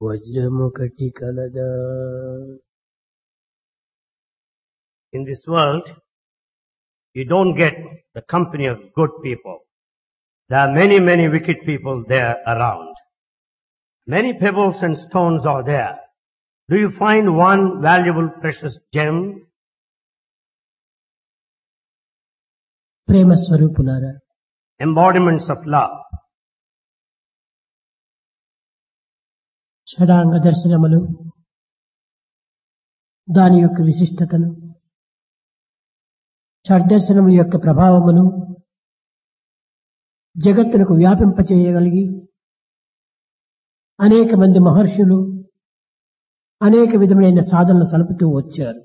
వజ్రముకటి కలదా In this world, you don't get the company of good people. There are many, many wicked people there around. Many pebbles and stones are there. Do you find one valuable, precious gem? ప్రేమ స్వరూపులారా Embodiments of love. షడాంగ దర్శనములు దాని యొక్క విశిష్టతను షడ్దర్శనము యొక్క ప్రభావమును జగత్తునకు వ్యాపింపచేయగలిగి అనేక మంది మహర్షులు అనేక విధములైన సాధనలు సలుపుతూ వచ్చారు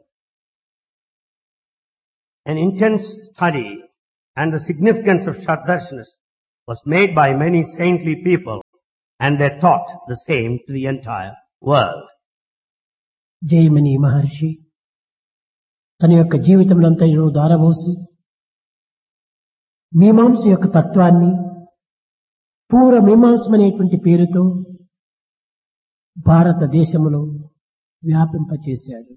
An intense study and the significance of Shaddarshanas was made by many saintly people and they taught the same to the entire world. జయమని మహర్షి తన యొక్క జీవితమునంతయు దారబోసి మీమాంస యొక్క తత్వాన్ని పూర్వ మీమాంసమనేటువంటి పేరుతో భారతదేశములో వ్యాపింపచేశాడు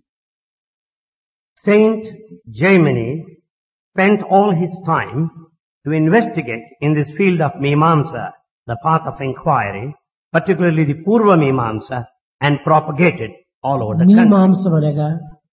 Saint Jaimini spent all his time to investigate in this field of Mimamsa, the path of inquiry, particularly the Purva Mimamsa, and propagated all over the country. మీమాంసం అనగా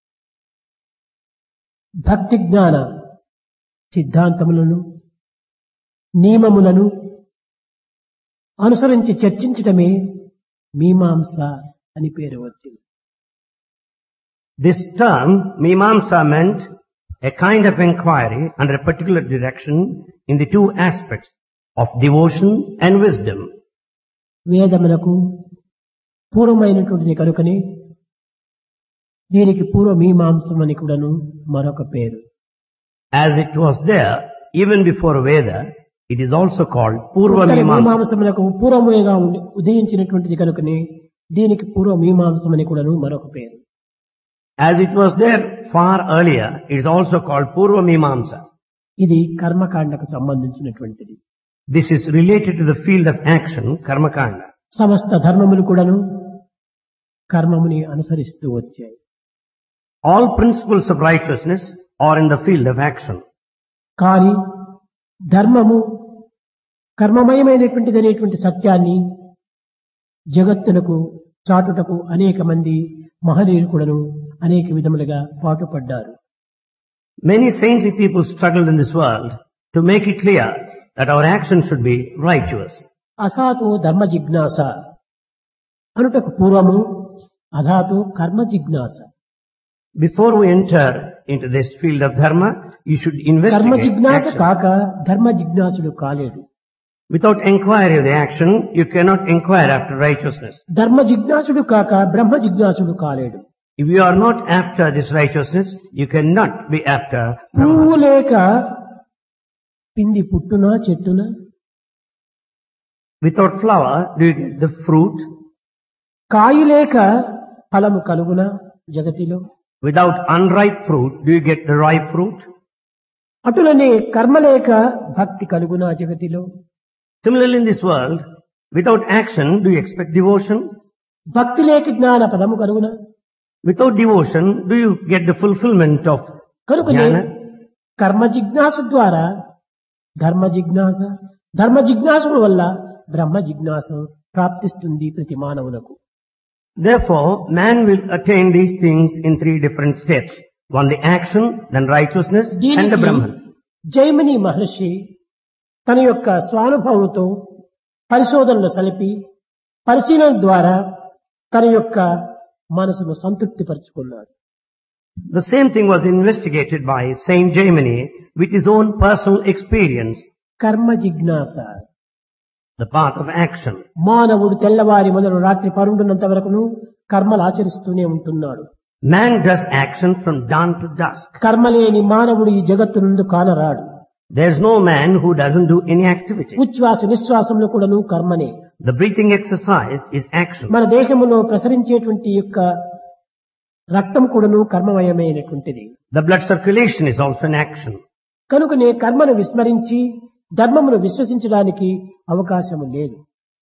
భక్తి జ్ఞాన సిద్ధాంతములను నియమములను అనుసరించి చర్చించటమే మీమాంస అని పేరు వచ్చింది This term, Mimamsa, meant a kind of inquiry under a particular direction in the two aspects of devotion and wisdom. వేదములకు పూర్వమైనటువంటిది కనుకనే దీనికి పూర్వ మీమాంసం అని కూడాను మరొక పేరు As it was there, even before Veda, it is also called Purva Uttara Mimamsa. మీమాంసములకు పూర్వముగా ఉండి ఉదయించినటువంటిది కనుకనే దీనికి పూర్వ మీమాంసం అని కూడాను మరొక పేరు As it was there far earlier, it is also called Purva Mimamsa. ఇది కర్మకాండకు సంబంధించినటువంటిది This is related to the field of action, Karmakanda. సమస్త ధర్మములు కూడాను కర్మముని అనుసరిస్తూ వచ్చాయి All principles of righteousness are in the field of action. కానీ ధర్మము కర్మమయమైనటువంటిది అనేటువంటి సత్యాన్ని జగత్తునకు చాటుటకు అనేక మంది మహనీయులు కూడాను అనేక విధములుగా పాటుపడ్డారు Many saintly people struggled in this world to make it clear that our action should be righteous. అథాతో ధర్మ జిజ్ఞాస అనుటకు పూర్వము అథాతో కర్మ జిజ్ఞాస Before we enter into this field of dharma, you should కర్మ investigate జిజ్ఞాస action. కాక ధర్మ జిజ్ఞాసుడు కాలేడు Without inquiry of the action, you cannot inquire after righteousness. ధర్మ జిజ్ఞాసుడు కాక బ్రహ్మ జిజ్ఞాసుడు కాలేడు If you are not after this righteousness, you cannot be after Brahma. పువ్వు లేక పిండి పుట్టునా చెట్టునా Without flower, do you get the fruit? కాయి లేక ఫలము కలుగునా జగతిలో Without unripe fruit, do you get the ripe fruit? అటులనే కర్మ లేక భక్తి కలుగునా జగతిలో Similarly in this world, without action, do you expect devotion? భక్తి లేక జ్ఞాన పదము కలుగునా Without devotion, do you get the fulfillment of కనుకనే జ్ఞాన? కర్మ జిజ్ఞాస ద్వారా ధర్మ జిజ్ఞాస ధర్మ జిజ్ఞాసుల వల్ల బ్రహ్మ జిజ్ఞాస ప్రాప్తిస్తుంది ప్రతి మానవులకు Therefore, man will attain these things in three different steps. One, the action, then righteousness, and the దీనికి Brahman. జైమిని మహర్షి తన యొక్క స్వానుభవంతో పరిశోధనలు సలిపి పరిశీలన ద్వారా తన యొక్క మనసును సంతృప్తిపరుచుకున్నాడు The same thing was investigated by Saint Jaimini with his own personal experience, కర్మ జిజ్ఞాస the path of action. మానవుడు తెల్లవారి మొదలు రాత్రి పరుండున్నంత వరకును కర్మలు ఆచరిస్తూనే ఉంటున్నాడు Man does action from dawn to dusk. కర్మ లేని మానవుడు ఈ జగత్తు నుండి కానరాడు There's no man who doesn't do any activity. ఉచ్ఛ్వాస నిశ్వాసంలో కూడాను కర్మనే The breathing exercise is action. మన దేహములో ప్రసరించేటువంటి యొక్క రక్తం కూడాను కర్మమయమైనటువంటిది The blood circulation is also an action. కనుకనే కర్మను విస్మరించి ధర్మమును విశ్వసించడానికి అవకాశము లేదు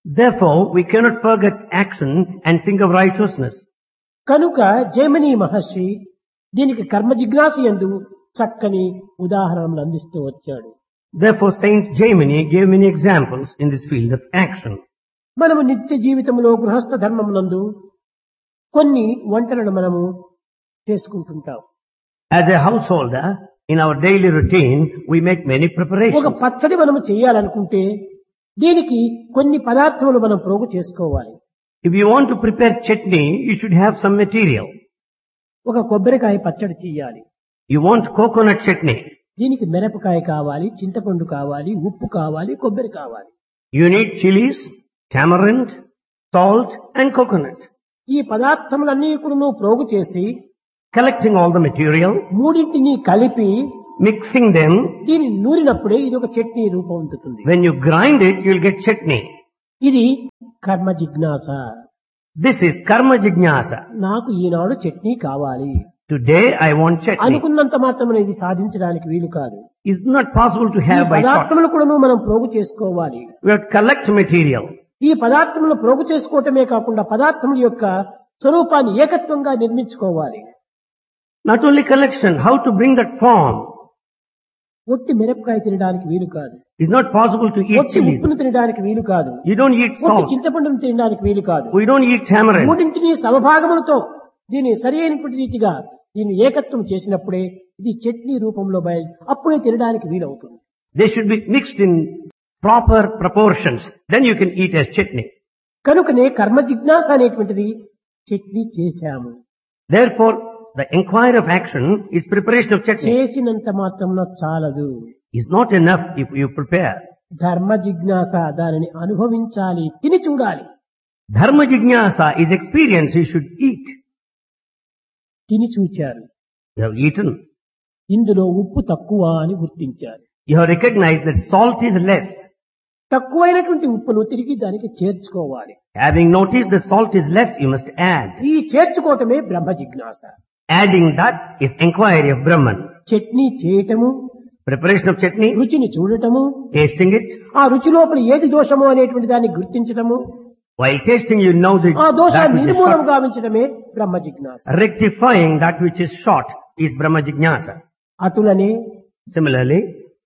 Therefore, we cannot forget action and think of righteousness. కనుక జైమిని మహర్షి దీనికి కర్మ జిజ్ఞాస ఎందు చక్కని ఉదాహరణలు అందిస్తూ వచ్చాడు Therefore, Saint Jaimini gave many examples in this field of action. మనము నిత్య జీవితంలో గృహస్థ ధర్మమునందు కొన్ని వంటలను మనము చేసుకుంటుంటాం As a householder, in our daily routine, we make many ఒక preparations. పచ్చడి మనము చేయాలనుకుంటే దీనికి కొన్ని పదార్థములు మనం ప్రోగు చేసుకోవాలి If you want to prepare chutney, you should have some material. ఒక కొబ్బరికాయ పచ్చడి చేయాలి You want coconut chutney. దీనికి మిరపకాయ కావాలి చింతపండు కావాలి ఉప్పు కావాలి కొబ్బరి కావాలి You need chilies, tamarind, salt and coconut. ఈ పదార్థములన్నీ కూడా నువ్వు ప్రోగు చేసి Collecting all the material, మూడింటిని కలిపి mixing them. దీన్ని నూరినప్పుడే ఇది ఒక chutney రూపొందుతుంది When you grind it, you'll get chutney. ఇది కర్మ జిజ్ఞాస This is karma jijnasa. నాకు ఈనాడు చట్నీ కావాలి Today I want chutney. అనుకున్నంత మాత్రమే ఇది సాధించడానికి వీలు కాదు It's not possible to ఈ have by thought. పదార్థములు కూడా మనం ప్రోగు చేసుకోవాలి We have to collect material. ఈ పదార్థములను ప్రోగు చేసుకోవటమే కాకుండా పదార్థముల యొక్క స్వరూపాన్ని ఏకత్వంగా నిర్మించుకోవాలి Not only collection, how to bring that form. ఒట్టి మిరపకాయ తినడానికి వీలు కాదు It's not possible to eat ఒట్టి chilies. ఉప్పును తినడానికి వీలు కాదు You don't eat ఒట్టి salt. చింతపండును తినడానికి వీలు కాదు We don't eat tamarind. మూడింటిని సమభాగములతో దీన్ని సరి అయినటువంటి రీతిగా దీన్ని ఏకత్వం చేసినప్పుడే ఇది చట్నీ రూపంలో బయలు అప్పుడే తినడానికి వీలవుతుంది They should be mixed in proper proportions. Then you can eat as chutney. కనుకనే కర్మ జిజ్ఞాస అనేటువంటిది చట్నీ చేశాము Therefore, the inquiry of action is preparation of chutney. చేసినంత మాత్రం చాలదు Is not enough if you prepare. ధర్మ జిజ్ఞాస దానిని అనుభవించాలి తిని చూడాలి Dharma jijnasa is experience you should eat. తిని చూచారు You have eaten. ఇందులో ఉప్పు తక్కువ అని గుర్తించారు You have recognized that salt is less. తక్కువైనటువంటి ఉప్పును తిరిగి దానికి చేర్చుకోవాలి Having noticed the salt is less, you must add. ఈ చేర్చుకోవటమే బ్రహ్మ జిజ్ఞాస Adding that is inquiry of Brahman. Chutney చేయటము Preparation of chutney, రుచిని చూడటము tasting it. ఆ రుచి లోపల ఏది దోషము అనేటువంటి దాన్ని గుర్తించటము While tasting, you know the, ఆ that దోషాన్ని which is నిర్మూలన short. గావించడమే బ్రహ్మ జిజ్ఞాస Rectifying that which is short is Brahma jijnasa. అటులనే Similarly,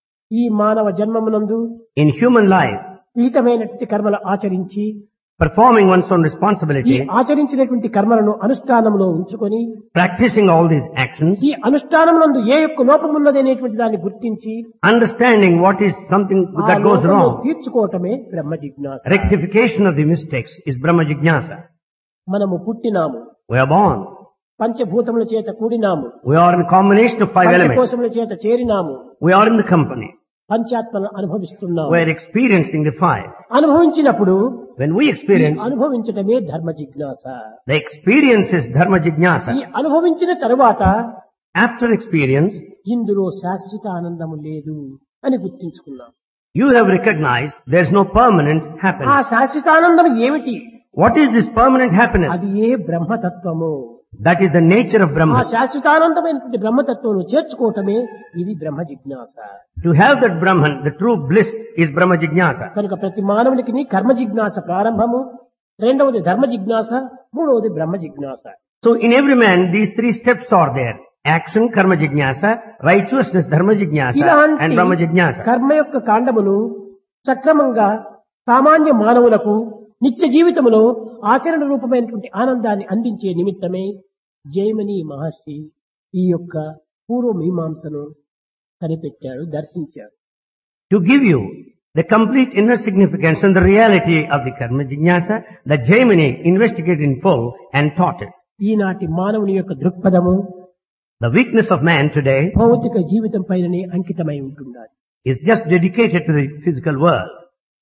ఈ మానవ జన్మమునందు in human life, విహితమైనటువంటి కర్మలు ఆచరించి performing one's own ఈ responsibility, ఆచరించినటువంటి కర్మలను అనుష్ఠానంలో ఉంచుకొని practicing all these actions, ఈ అనుష్ఠానమునందు ఏ యొక్క లోపం ఉన్నది అనేటువంటి దాన్ని గుర్తించి understanding what is something ఆ that goes లోపమును wrong, తీర్చుకోవటమే బ్రహ్మ జిజ్ఞాస rectification of the mistakes is Brahma jijnasa. మనము పుట్టినాము We are born. పంచభూతముల చేత కూడినాము We are in combination of five elements. పంచకోశముల చేత చేరినాము We are in the company. పంచాత్మను అనుభవిస్తున్నాము We are experiencing the five. అనుభవించినప్పుడు When we ఈ experience, అనుభవించటమే ధర్మ జిజ్ఞాస the experience is dharma ఈ jijnasa. అనుభవించిన తరువాత After experience, ఇందులో శాశ్వత ఆనందము లేదు అని గుర్తించుకున్నాం you have recognized there's no permanent ఆ happiness. శాశ్వతానందం ఏమిటి What is this permanent happiness? అది ఏ బ్రహ్మతత్వము That is the nature of ఆ Brahman. శాశ్వతానందమైనటువంటి బ్రహ్మతత్వం చేర్చుకోవటమే ఇది బ్రహ్మ జిజ్ఞాస To have that Brahman, the true bliss is Brahma jijnasa. కనుక ప్రతి మానవునికి కర్మ జిజ్ఞాస ప్రారంభము రెండవది ధర్మ జిజ్ఞాస మూడవది బ్రహ్మ జిజ్ఞాస So in every man, these three steps are there. Action, karma jijnasa, righteousness, dharma jijnasa, and Brahma ఇలాంటి jijnasa. కర్మ యొక్క కాండమును సక్రమంగా సామాన్య మానవులకు నిత్య జీవితములో ఆచరణ రూపమైనటువంటి ఆనందాన్ని అందించే నిమిత్తమే జయమని మహర్షి ఈ యొక్క పూర్వ మీమాంసను కనిపెట్టాడు దర్శించాడు To give you the complete inner significance and the reality of the karma jijnasa, that Jaimini investigated in full and taught it. ఈనాటి మానవుని యొక్క దృక్పథము The weakness of man today భౌతిక జీవితం పైననే అంకితమై ఉంటున్నది is just dedicated to the physical world.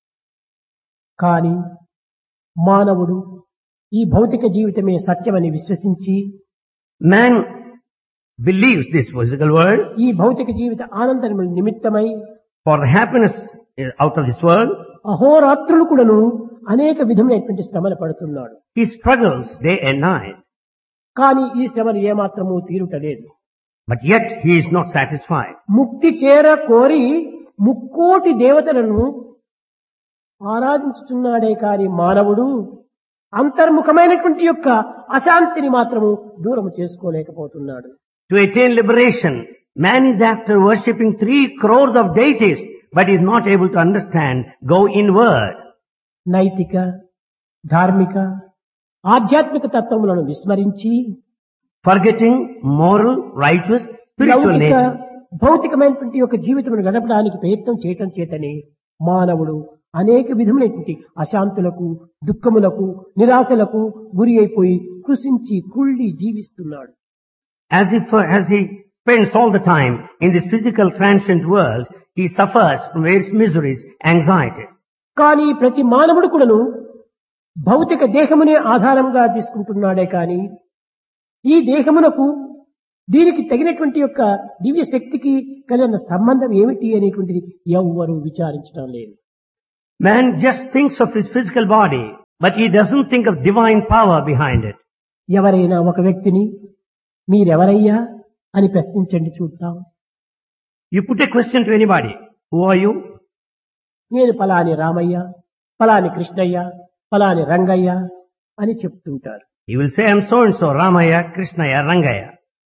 కానీ మానవుడు ఈ భౌతిక జీవితమే సత్యమని విశ్వసించి Man believes this physical world ఈ భౌతిక జీవిత ఆనందము నిమిత్తమై for the happiness uh, out of this world. అహోరాత్రులు కూడాను అనేక విధమైనటువంటి శ్రమలు పడుతున్నాడు He struggles day and night, కానీ ఈ శ్రమలు ఏమాత్రము తీరుటలేదు but yet he is not satisfied. ముక్తి చేర కోరి ముక్కోటి దేవతలను ఆరాధించుచున్నాడే కాని మానవుడు అంతర్ముఖమైనటువంటి యొక్క అశాంతిని మాత్రము దూరం చేసుకోలేకపోతున్నాడు To attain liberation, man is after worshipping three crores of deities, but is not able to understand, go inward. నైతిక ధార్మిక ఆధ్యాత్మిక తత్వములను విస్మరించి Forgetting moral, righteous, spiritual లౌకిక nature. భౌతికమైనటువంటి యొక్క జీవితమును గడపడానికి ప్రయత్నం చేయటం చేతనే మానవుడు అనేక విధములైనటువంటి అశాంతులకు దుఃఖములకు నిరాశలకు గురి అయిపోయి కృషించి కుళ్ళి జీవిస్తున్నాడు As if as he spends all the time in this physical transient world, he suffers from various miseries, anxieties. కానీ ప్రతి మానవుడు కూడాను భౌతిక దేహమునే ఆధారంగా తీసుకుంటున్నాడే కానీ ఈ దేహమునకు దీనికి తగినటువంటి యొక్క దివ్య శక్తికి కలిగిన సంబంధం ఏమిటి అనేటువంటిది ఎవ్వరూ విచారించడం లేదు Man just thinks of his physical body, but he doesn't think of divine power behind it. ఎవరైనా ఒక వ్యక్తిని మీరెవరయ్యా అని ప్రశ్నించండి చూద్దాం You put a question to anybody. Who are you? నేను పలాని రామయ్య పలాని కృష్ణయ్య పలాని రంగయ్య అని చెప్తుంటారు He will say, I'm so and so, Ramaya, Krishnaya, Rangaya.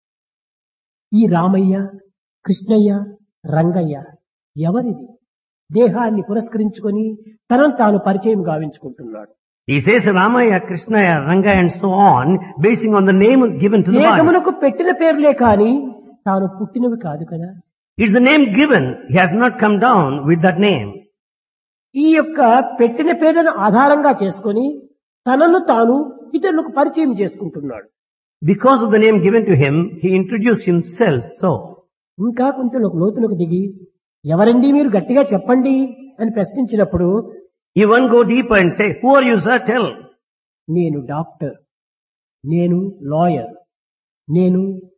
ఈ రామయ్య కృష్ణయ్య రంగయ్య ఎవరిది దేహాన్ని పురస్కరించుకొని తనను తాను పరిచయం గావించుకుంటున్నాడు He says Ramaya, Krishnaya, Rangaya and so on, basing on the name given to the body. దేహమునకు పెట్టిన పేర్లే కాని తాను పుట్టినవి కాదు కదా It's the name given. He has not come down with that name. ఈ యొక్క పెట్టిన పేర్లను ఆధారంగా చేసుకొని తనను తాను ఇతరులకు పరిచయం చేసుకుంటున్నాడు Because of the name given to him, he introduced himself so. ఇంకా కొంచెం లోతులకు దిగి ఎవరండి మీరు గట్టిగా చెప్పండి అని ప్రశ్నించినప్పుడు You won't go deeper and say, who are you sir? Tell. నేను డాక్టర్ నేను లాయర్ నేను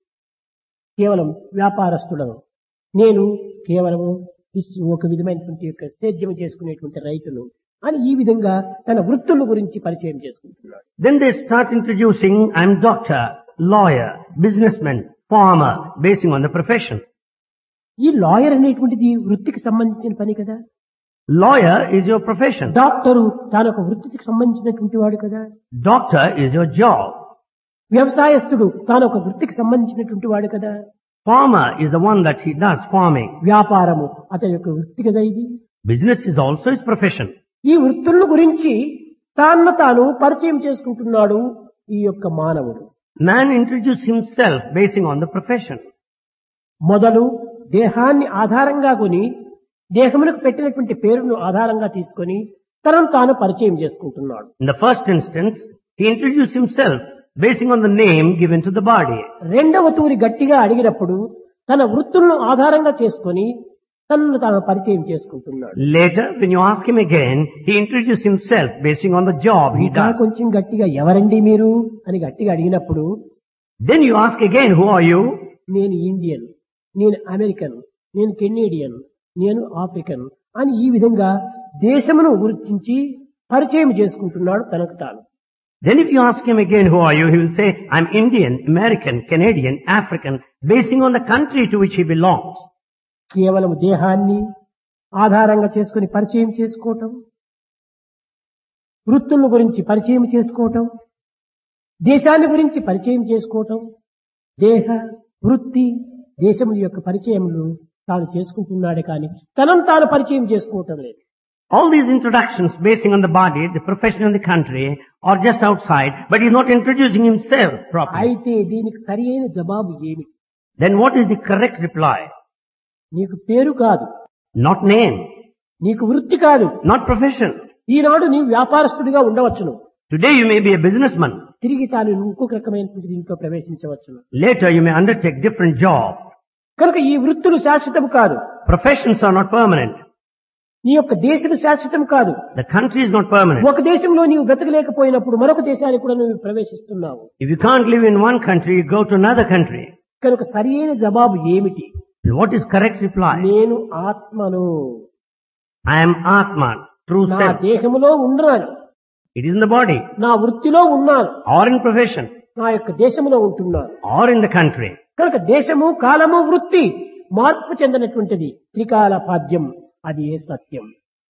కేవలం వ్యాపారస్తుడను నేను కేవలము ఇస్- ఒక విధమైనటువంటి యొక్క సేద్యం చేసుకునేటువంటి రైతులు అని ఈ విధంగా తన వృత్తుల గురించి పరిచయం చేసుకుంటున్నాడు Then they start introducing, I'm doctor, lawyer, businessman, farmer, basing on the profession. ఈ లాయర్ అనేటువంటిది వృత్తికి సంబంధించిన పని కదా Lawyer is your profession. Doctor తాను ఒక వృత్తికి సంబంధించినటువంటి వాడు కదా Doctor is your job. వ్యవసాయస్తుడు తాను ఒక వృత్తికి సంబంధించినటువంటి వాడు కదా Farmer is the one that he does farming. వ్యాపారము అతని యొక్క వృత్తి కదా ఇది Business is also his profession. ఈ వృత్తుల గురించి తాను తాను పరిచయం చేసుకుంటున్నాడు ఈ యొక్క మానవుడు Man introduces himself basing on the profession. మొదలు దేహాన్ని ఆధారంగా కొని దేహమునకు పెట్టినటువంటి పేరును ఆధారంగా తీసుకొని తనను తాను పరిచయం చేసుకుంటున్నాడు In the first instance, he introduced himself basing on the name given to the body. రెండవ తూరి గట్టిగా అడిగినప్పుడు తన వృత్తులను ఆధారంగా చేసుకొని తనను తాను పరిచయం చేసుకుంటున్నాడు Later, when you ask him again, he introduced himself basing on the job he ఇంకా does. కొంచెం గట్టిగా ఎవరండి మీరు అని గట్టిగా అడిగినప్పుడు Then you ask again, who are you? నేను ఇండియన్ నేను అమెరికన్ నేను కెనేడియన్ నేను ఆఫ్రికన్ అని ఈ విధంగా దేశమును గుర్తించి పరిచయం చేసుకుంటున్నాడు తనకు తాను Then if you ask him again, who are you? He will say, I'm Indian, American, Canadian, African, basing on the country to which he belongs. కేవలం దేహాన్ని ఆధారంగా చేసుకుని పరిచయం చేసుకోవటం వృత్తుల గురించి పరిచయం చేసుకోవటం దేశాన్ని గురించి పరిచయం చేసుకోవటం దేహ వృత్తి దేశముల యొక్క పరిచయములు తాను చేసుకుంటున్నాడే కానీ తనను తాను పరిచయం చేసుకోవటం లేదు All these introductions basing on the body, the profession and the country are just outside, but he's not introducing himself properly. అయితే దీనికి సరి అయిన జవాబు ఏమిటి Then what is the correct reply? నీకు పేరు కాదు Not name, నీకు వృత్తి కాదు not profession. ఈనాడు నీవు వ్యాపారస్తుడిగా ఉండవచ్చును Today you may be a businessman. తిరిగి తాను ఇంకొక రకమైనటువంటి దీంట్లో ప్రవేశించవచ్చును Later you may undertake different job. కనుక ఈ వృత్తులు శాశ్వతం కాదు Professions are not permanent. నీ యొక్క దేశం శాశ్వతం కాదు The country is not permanent. ఒక దేశంలో నీవు బ్రతకలేకపోయినప్పుడు మరొక దేశానికి కూడా నువ్వు ప్రవేశిస్తున్నావు If you can't live in one country, you go to another country. కనుక సరి అయిన జవాబు ఏమిటి And what is correct reply? నేను ఆత్మను I am Atman, true నా self. దేహములో ఉన్నాను It is in the body, నా వృత్తిలో ఉన్నాను or in profession, నా యొక్క దేశములో ఉంటున్నాను or in the country. కనుక దేశము కాలము వృత్తి మార్పు చెందినటువంటిది త్రికాల పాద్యం అది ఏ సత్యం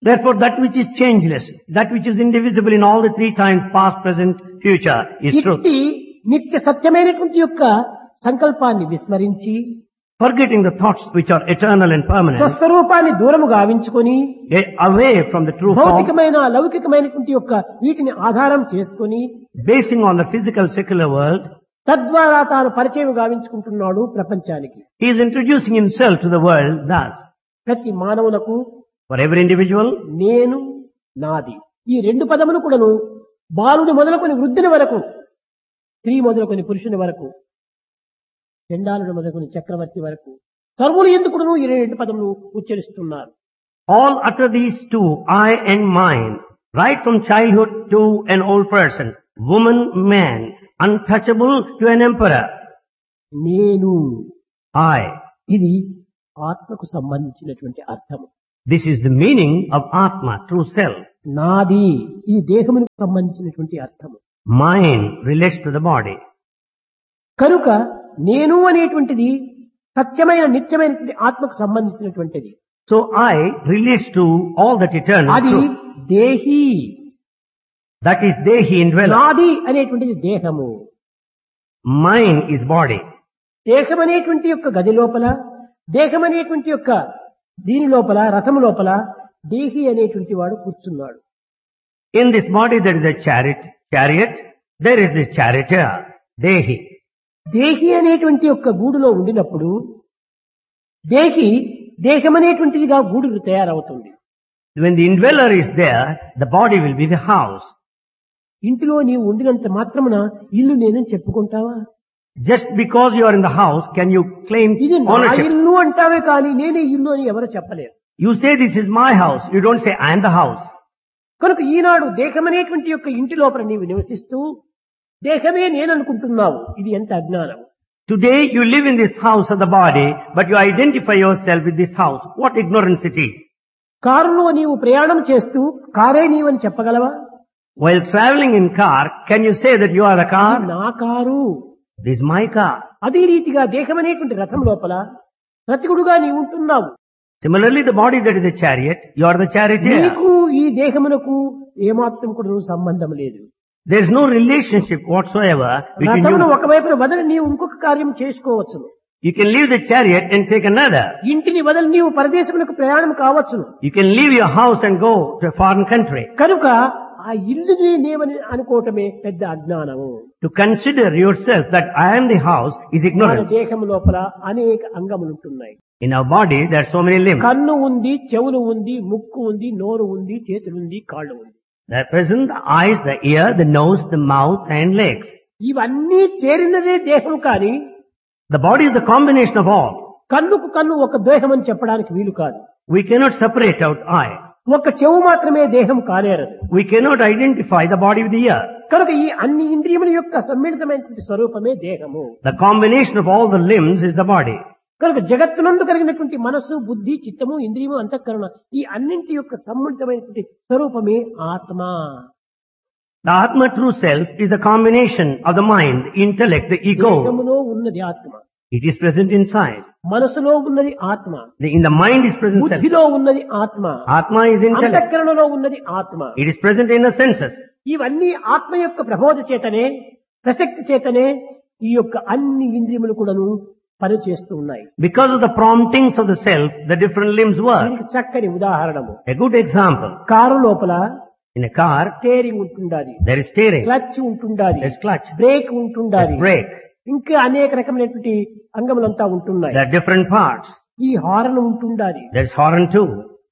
Therefore, that which is changeless, that which is indivisible in all the three times, past, present, future, is truth. ఇట్టి నిత్య సత్యమైనటువంటి యొక్క సంకల్పాన్ని విస్మరించి Forgetting the thoughts which are eternal and permanent, స్వస్వరూపాన్ని దూరము గావించుకొని get away from the true form, భౌతికమైన లౌకికమైనటువంటి యొక్క వీటిని ఆధారం చేసుకొని basing on the physical secular world, తద్వారా తాను పరిచయం గావించుకుంటున్నాడు ప్రపంచానికి he is introducing himself to the world thus. ప్రతి మానవులకు For every individual, నేను నాది ఈ రెండు పదములు కూడాను బాలుని మొదలుకొని వృద్ధుని వరకు స్త్రీ మొదలుకొని పురుషుని వరకు చండాలుడు మొదలుకొని చక్రవర్తి వరకు సర్వులు ఎందుకును ఈ రెండు పదములు ఉచ్చరిస్తున్నారు all utter these two, I and mine, right from childhood to an old person, woman, man, untouchable to an emperor. నేను I. ఇది ఆత్మకు సంబంధించినటువంటి అర్థము This is the meaning of Atma, true self. నాది ఇది దేహమునకు సంబంధించినటువంటి అర్థము Mine relates to the body. కనుక నేను అనేటువంటిది సత్యమైన నిత్యమైనటువంటి ఆత్మకు సంబంధించినటువంటిది So I relates to all that eternal అది truth. దేహి That is Dehi indweller. నాది అనేటువంటిది దేహము Mine is body. దేహం అనేటువంటి యొక్క గది లోపల దేహం అనేటువంటి యొక్క దీని లోపల రథము లోపల దేహి అనేటువంటి వాడు కూర్చున్నాడు In this body there is a chariot, chariot, there is the charioteer, Dehi. దేహి అనేటువంటి యొక్క గూడులో ఉండినప్పుడు దేహి దేహం అనేటువంటిదిగా గూడు తయారవుతుంది When the indweller is there, the body will be the house. ఇంటిలో నీవు ఉండినంత మాత్రమున ఇల్లు నేనని చెప్పుకుంటావా Just because you are in the house, can you claim ఇది నా ownership? ఇల్లు అంటావే కానీ నేనే ఇల్లు అని ఎవరు చెప్పలేరు You say this is my house. You don't say I am the house. కనుక ఈనాడు దేహం అనేటువంటి యొక్క ఇంటి లోపల నీవు నివసిస్తూ దేహమే నేననుకుంటున్నావు ఇది ఎంత అజ్ఞానం Today you live in this house of the body, but you identify yourself with this house. What ignorance it is. కారులో నీవు ప్రయాణం చేస్తూ కారే నీవని చెప్పగలవా While traveling in car, can you say that you are the ఇది car? నా car This is my car. అదే రీతిగా దేహం అనేటువంటి రథం లోపల రతికుడుగా నీవు ఉంటున్నావు Similarly, the body that is the chariot, you are the charioteer. నీకు ఈ దేహమునకు ఏమాత్రం కూడా సంబంధం లేదు There is no relationship whatsoever between రథమును you. ఒకవైపున వదిలి నీవు ఇంకొక కార్యం చేసుకోవచ్చును You can leave the chariot and take another. ఇంటిని వదిలి నీవు పరదేశమునకు ప్రయాణం కావచ్చును You can leave your house and go to a foreign country. కనుక ఆ ఇల్లుని నేమని అనుకోవటమే పెద్ద అజ్ఞానము To consider yourself that I am the house is మన ignorance. దేహం లోపల అనేక అంగములు ఉంటున్నాయి In our body, there are so many limbs. కన్ను ఉంది చెవులు ఉంది ముక్కు ఉంది నోరు ఉంది చేతులు ఉంది కాళ్ళు ఉంది They are present the eyes, the ear, the nose, the mouth and legs. ఇవన్నీ చేరినదే దేహం కానీ The body is the combination of all. కన్నుకు కన్ను ఒక దేహం అని చెప్పడానికి వీలు కాదు We cannot separate out eye. ఒక చెవు మాత్రమే దేహం కానేరదు We cannot identify the body with the ear. కనుక ఈ అన్ని ఇంద్రియముల యొక్క సమ్మిళితమైనటువంటి స్వరూపమే దేహము The combination of all the limbs is the body. కనుక జగత్తునందు కలిగినటువంటి మనస్సు బుద్ధి చిత్తము ఇంద్రియము అంతఃకరణ ఈ అన్నింటి యొక్క సమ్మిళితమైనటువంటి స్వరూపమే ఆత్మ The Atma true self is the combination of the mind, the intellect, the ego. దేహములో ఉన్నది ఆత్మ It is present inside. మనసులో ఉన్నది ఆత్మ The, in the mind is present self. బుద్ధిలో ఉన్నది ఆత్మ Atma is intellect. అంతఃకరణలో ఉన్నది ఆత్మ It is present in the senses. ఇవన్నీ ఆత్మ యొక్క ప్రబోధ చేతనే ప్రసక్తి చేతనే ఈ యొక్క అన్ని ఇంద్రియములు కూడాను పనిచేస్తూ ఉన్నాయి Because of the promptings of the self, the different limbs work. దీనికి చక్కని ఉదాహరణము A good example. కారు లోపల In a car, స్టేరింగ్ ఉంటుండాలి there is steering, క్లచ్ ఉంటుండాలి there's clutch, బ్రేక్ ఉంటుండాలి there's brake. ఇంకా అనేక రకమైనటువంటి అంగములంతా ఉంటున్నాయి There are different parts. ఈ హారన్ ఉంటుండాలి There's horn too.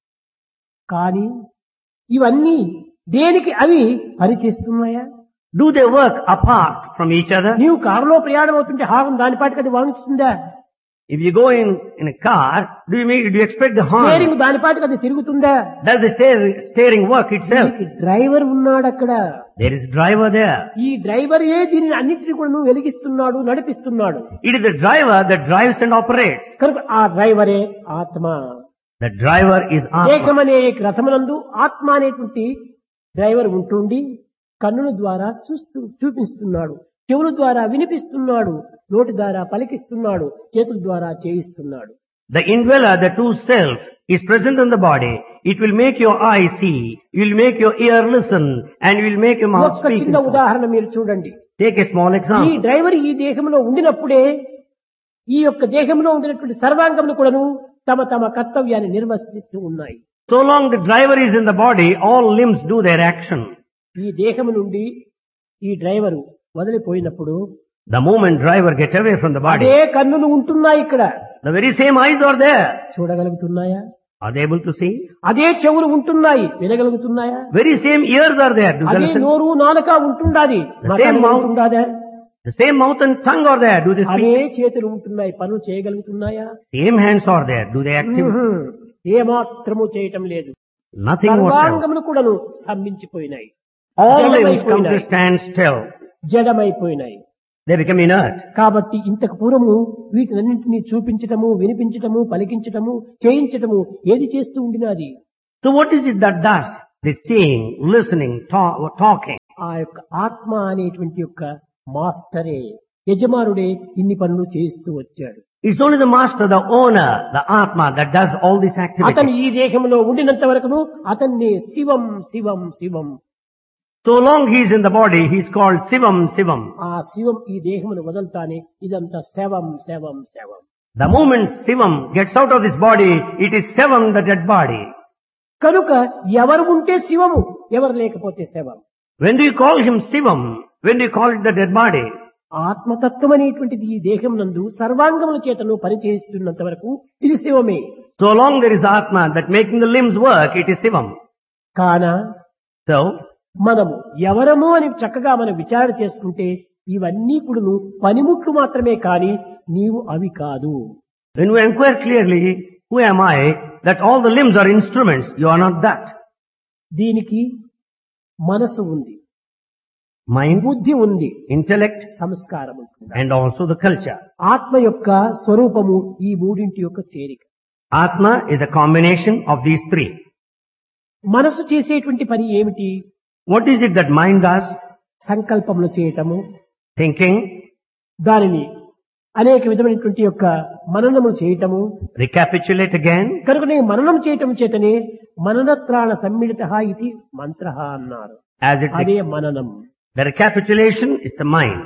కానీ ఇవన్నీ దేనికి అవి పనిచేస్తున్నాయా Do they work apart from each other? నీవు కారులో ప్రయాణం అవుతుంటే హారన్ దాని పాటికి అది వాంచుతుందా If you go in, in a car, do you, make, do you expect the horn? Steering దాని పాటికి అది తిరుగుతుందా Does the steering, steering work itself? దీనికి డ్రైవర్ ఉన్నాడు అక్కడ There is driver there. ఈ డ్రైవర్ ఏ దీనిని అన్నింటినీ కూడా వెలిగిస్తున్నాడు నడిపిస్తున్నాడు It is the driver that drives and operates. కనుక ఆ డ్రైవరే ఆత్మ The driver is Atma. ఏకమనే రథమునందు ఆత్మ అనేటువంటి డ్రైవర్ ఉంటుండి కన్నుల ద్వారా చూస్తూ చూపిస్తున్నాడు చెవుల ద్వారా వినిపిస్తున్నాడు నోటి ద్వారా పలికిస్తున్నాడు చేతుల ద్వారా చేయిస్తున్నాడు The indweller, the true self, is present in the body. It will make your eye see, it will make your ear listen, and it will make your mouth ఒక్క speak. చిన్న and so on. ఉదాహరణ మీరు చూడండి Take a small ఈ example. Driver ఈ దేహంలో ఉండినప్పుడే ఈ యొక్క దేహంలో ఉండినటువంటి సర్వాంగములు కూడాను తమ తమ కర్తవ్యాన్ని నిర్వర్తిస్తూ ఉన్నాయి So long the driver is in the body, all limbs do their action. ఈ దేహము నుండి ఈ డ్రైవరు వదిలిపోయినప్పుడు The moment driver get away from the body, అదే కన్నులు ఉంటున్నాయి ఇక్కడ the very same eyes are there. చూడగలుగుతున్నాయా Are they able to see? అదే చెవులు ఉంటున్నాయి వినగలుగుతున్నాయా Very same ears are there. Do they అదే listen? నోరు నాలుక ఉంటుండాది The same mouth. ఉంటుందా The same mouth and tongue are there. Do they away speak? చేతులు ఉంటున్నాయి పనులు చేయగలుగుతున్నాయా Same hands are there. Do they active? మ్మ్. ఏ మాత్రము చేయటం లేదు Nothing whatsoever. సర్వాంగములు కూడాను స్తంభించిపోయినాయి All limbs come to జడమైపోయినాయి. stand still. జడమైపోయినాయి They become inert. కాబట్టి ఇంతకు పూర్వము వీటినన్నింటినీ చూపించటము వినిపించటము పలికించటము చేయించటము ఏది చేస్తూ ఉండినది So what is it that does this seeing, listening, talk, talking? ఆ యొక్క ఆత్మ అనేటువంటి యొక్క మాస్టరే యజమానుడే ఇన్ని పనులు చేస్తూ వచ్చాడు It's only the master, the owner, the Atma that does all this అతను activity. ఈ దేహంలో ఉండినంత వరకును అతన్ని శివం శివం శివం So long he is in the body, he is called Sivam Sivam. ఆ శివం ఈ దేహమును వదులుతానే ఇదంతా శవం శవం శవం The moment Sivam gets out of this body, it is Sevam, the dead body. కనుక ఎవరు ఉంటే శివము ఎవరు లేకపోతే శవం When do you call him Sivam? When do you call it the dead body? ఆత్మతత్వం అనేటువంటిది ఈ దేహం నందు సర్వాంగముల చేతను పనిచేస్తున్నంత వరకు ఇది శివమే So long there is Atma that making the limbs work, it is Sivam. కాన So, మనము ఎవరము అని చక్కగా మనం విచారణ చేసుకుంటే ఇవన్నీ కూడాను పనిముట్లు మాత్రమే కాని నీవు అవి కాదు when we inquire clearly, who am I, that all the limbs are instruments, you are not that. దీనికి మనసు ఉంది Mind, బుద్ధి ఉంది intellect, సంస్కారం ఉంటుంది and also the culture. ఆత్మ యొక్క స్వరూపము ఈ మూడింటి యొక్క చేరిక Atma is a combination of these three. మనసు చేసేటువంటి పని ఏమిటి What is it that mind does? సంకల్పములు చేయటము Thinking, దానిని అనేక విధమైనటువంటి యొక్క మననములు చేయటము recapitulate again. కనుకనే మననం చేయటం చేతనే మననత్రాణ సమ్మిళిత ఇది మంత్ర అన్నారు As it, అదే మననం the recapitulation is the mind.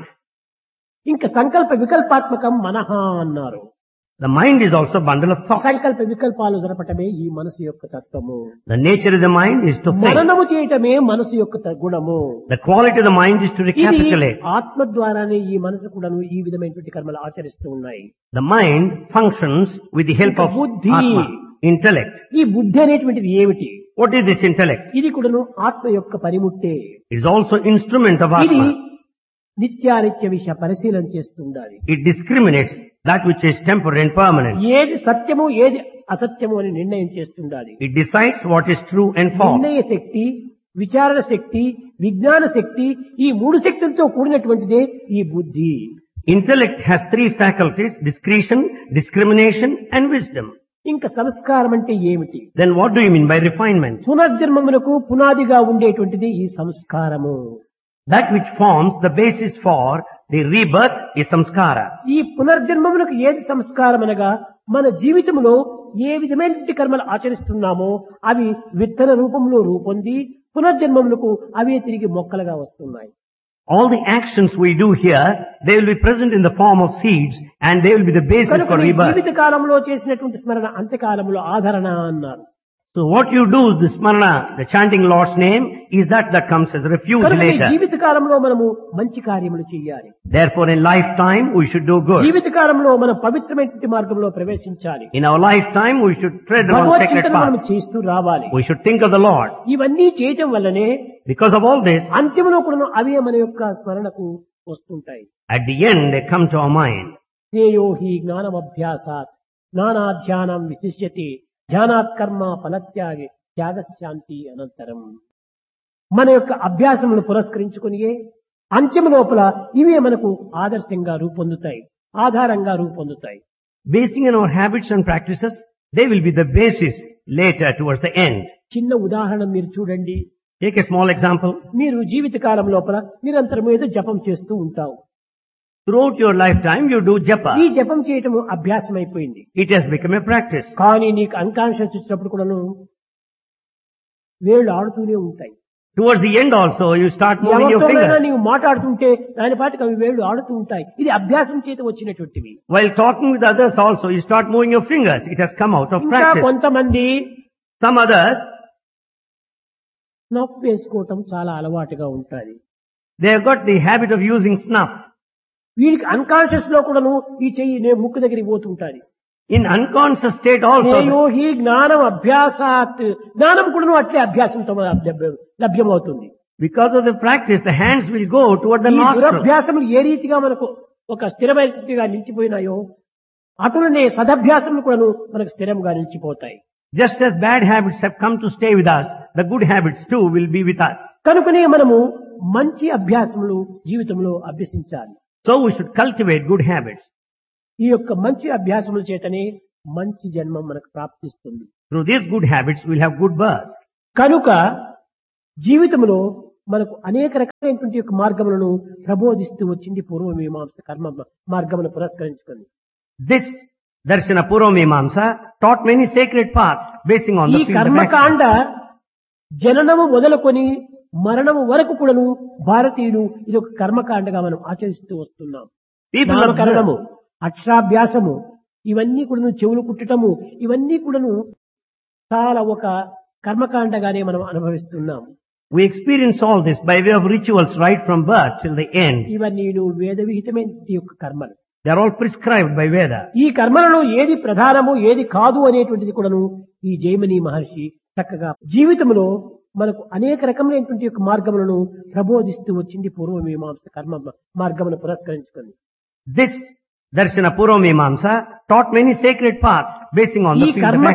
ఇంకా సంకల్ప వికల్పాత్మకం మనహ అన్నారు The mind is also a bundle of thought. సంకల్ప వికల్పాలు జరపటమే ఈ మనసు యొక్క తత్వము The nature of the mind is to think. మననము చేయటమే మనసు యొక్క త- గుణము The quality of the mind is to ఇది recapitulate. ఆత్మ ద్వారానే ఈ మనసు కూడాను ఈ విధమైనటువంటి కర్మలు ఆచరిస్తూ ఉన్నాయి The mind functions with the help of బుద్ధి. Atma, intellect. ఈ బుద్ధి అనేటువంటిది ఏమిటి What is this intellect? ఇది కూడాను ఆత్మ యొక్క పరిముట్టే It is also instrument of ఇది Atma. నిత్యానిత్య విషయ పరిశీలన చేస్తుండాలి It discriminates that which is temporary and permanent. ఏది సత్యము ఏది అసత్యము అని నిర్ణయం చేస్తుండాలి It decides what is true and false. నిర్ణయ శక్తి విచారణ శక్తి విజ్ఞాన శక్తి ఈ మూడు శక్తులతో కూడినటువంటిదే ఈ బుద్ధి Intellect has three faculties, discretion, discrimination and wisdom. ఇంకా సంస్కారం అంటే ఏమిటి Then what do you mean by refinement? పునర్జన్మమునకు పునాదిగా ఉండేటువంటిది ఈ సంస్కారము That which forms the basis for the rebirth is samskara. ఈ పునర్జన్మమునకు ఏది సంస్కారం అనగా మన జీవితంలో ఏ విధమైనటువంటి కర్మలు ఆచరిస్తున్నామో అవి విత్తన రూపంలో రూపొంది పునర్జన్మములకు అవే తిరిగి మొక్కలుగా వస్తున్నాయి All the actions we do here, they will be present in the form of seeds and they will be the basis కనుక for నీ rebirth. జీవిత కాలంలో చేసినటువంటి స్మరణ అంత్యకాలంలో ఆదరణ అన్నారు So what you do, the smarana, the chanting Lord's name, is that that comes as refuge కనుక ఈ later. జీవిత కాలంలో మనము మంచి కార్యములు చేయాలి Therefore in lifetime we should do good. జీవిత కాలంలో మనం పవిత్రమైనటువంటి మార్గంలో ప్రవేశించాలి In our lifetime we should tread on Bhagwat sacred చింతన మనం path. చేస్తూ రావాలి We should think of the Lord. ఇవన్నీ చేయటం వల్లనే Because of all this, అంత్యములో కూడా అవే మన యొక్క స్మరణకు వస్తుంటాయి at the end they come to our mind. శ్రేయో హి జ్ఞానమభ్యాసాత్ జ్ఞానాధ్యానం విశిష్యతి ధ్యానాత్ కర్మ ఫలత్యాగి త్యాగశాంతి అనంతరం మన యొక్క అభ్యాసమును పురస్కరించుకునియే అంత్యము లోపల ఇవే మనకు ఆదర్శంగా రూపొందుతాయి ఆధారంగా రూపొందుతాయి Basing on our habits and practices, they will be the basis later towards the end. చిన్న ఉదాహరణ మీరు చూడండి Take a small example. మీరు జీవిత కాలం లోపల నిరంతరం ఏదో జపం చేస్తూ ఉంటావు Throughout your lifetime you do japa. ఈ జపం చేయటం అభ్యాసం అయిపోయింది It has become a practice. కానీ నీకు అన్కాన్షియస్ వచ్చినప్పుడు కూడాను వేళ్ళు ఆడుతూనే ఉంటాయి Towards the end also, you start moving your ఎవరితోనైనా fingers. నీవు మాట్లాడుతుంటే దాని పాటికి అవి వేళ్ళు ఆడుతూ ఉంటాయి ఇది అభ్యాసం చేత వచ్చినటువంటివి While talking with others also, you start moving your fingers. It has come out of ఇంకా practice. కొంతమంది Some others, స్నఫ్ వేసుకోవటం చాలా అలవాటుగా ఉంటుంది they have got the habit of using snuff. వీరికి అన్కాన్షియస్ లో కూడాను ఈ చెయ్యి నేను ముక్కు దగ్గరికి పోతుంటాది In unconscious state also, శ్రేయోహి జ్ఞానం అభ్యాసాత్ జ్ఞానం కూడాను అట్లే అభ్యాసంతో లభ్య- లభ్యమవుతుంది because of the practice, the hands will go toward the ఈ nostril. దురభ్యాసములు ఏ రీతిగా మనకు ఒక స్థిరమైనగా నిలిచిపోయినాయో అటులనే సదభ్యాసములు కూడాను మనకు స్థిరంగా నిలిచిపోతాయి Just as bad habits have come to stay with us, the good habits too will be with us. కనుకనే మనము మంచి అభ్యాసములు జీవితంలో అభ్యసించాలి So we should cultivate good habits. ఈ యొక్క మంచి అభ్యాసముల చేతనే మంచి జన్మం మనకు ప్రాప్తిస్తుంది Through these good habits, we'll have good birth. కనుక జీవితంలో మనకు అనేక రకమైనటువంటి యొక్క మార్గములను ప్రబోధిస్తూ వచ్చింది పూర్వమీమాంస కర్మ మార్గమును పురస్కరించుకుంది This Darshana Purvamimamsa taught many sacred paths basing on ఈ the field of action. కర్మకాండ జననము మొదలుకొని మరణము వరకు కూడాను భారతీయులు ఇది ఒక కర్మకాండగా మనం ఆచరిస్తూ వస్తున్నాం People నామకరణము observe, అక్షరాభ్యాసము ఇవన్నీ కూడాను చెవులు కుట్టటము ఇవన్నీ కూడాను చాలా ఒక కర్మకాండగానే మనం అనుభవిస్తున్నాం we experience all this by way of rituals right from birth till the end. ఇవన్నీ వేద విహితమైన యొక్క కర్మలు They are all prescribed by Veda. ఈ కర్మలలో ఏది ప్రధానము ఏది కాదు అనేటువంటిది కూడాను ఈ జైమని మహర్షి చక్కగా జీవితంలో మనకు అనేక రకమైనటువంటి యొక్క మార్గములను ప్రబోధిస్తూ వచ్చింది పూర్వమీమాంస కర్మ మార్గమును పురస్కరించుకుంది This Darshana Purvamimamsa taught many sacred paths basing on ఈ the field of కర్మ action.